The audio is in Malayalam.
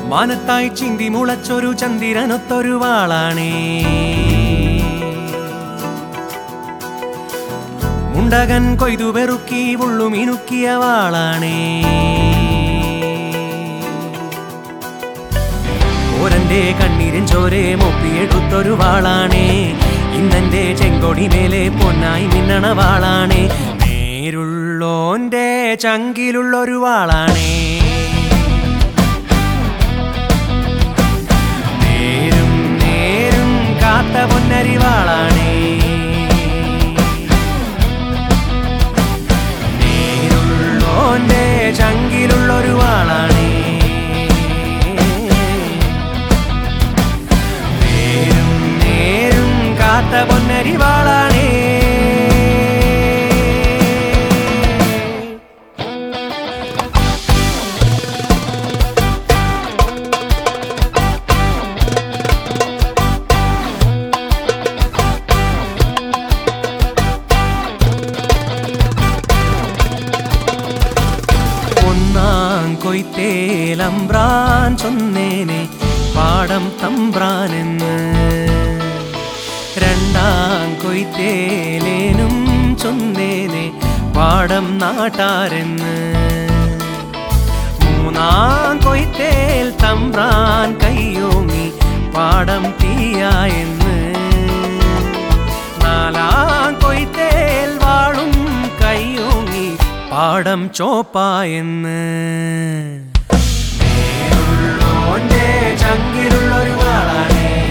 മാനത്തായി ചിന്തി മുളച്ചൊരു ചന്ദ്രനൊത്തൊരു വാളാണേ മുണ്ടകൻ കൊയ്തു പെറുക്കി ഉള്ളുമിനുക്കിയ വാളാണേ ഓരന്റെ കണ്ണീരൻ ചോരെ മൊപ്പിയെടുത്തൊരു വാളാണേ ഇന്നെന്റെ ചെങ്കൊടി മേലെ പൊന്നായി മിന്നണ വാളാണേ നേരുള്ളോന്റെ ചങ്കിലുള്ളൊരു വാളാണേ നേരും നേരും കാത്ത പൊന്നരി വാളാണേ നേരുള്ളോന്റെ ചങ്കിലുള്ളൊരു വാളാണേ നേരും നേരും കാത്ത പൊന്നരി വാളാണേ ഒന്നാം കൊയ്ത്തേലമ്പ്രാൻ ചൊന്നേനെ പാടം തമ്പ്രാനെന്ന് രണ്ടാം കൊയ്ത്തേലേനും ചൊന്നേനെ പാടം നാട്ടാരെന്ന് മൂന്നാം കൊയ്ത്തേൽ തമ്പ്രാൻ കയ്യോങ്ങി പാടം തീയായെന്ന് നാലാം കൊയ്ത്തേൽ വാളും കയ്യോങ്ങി പാടം ചോപ്പായെന്ന് നേരുള്ളോന്റെ ചങ്കിലുള്ളൊരു വാളാണേ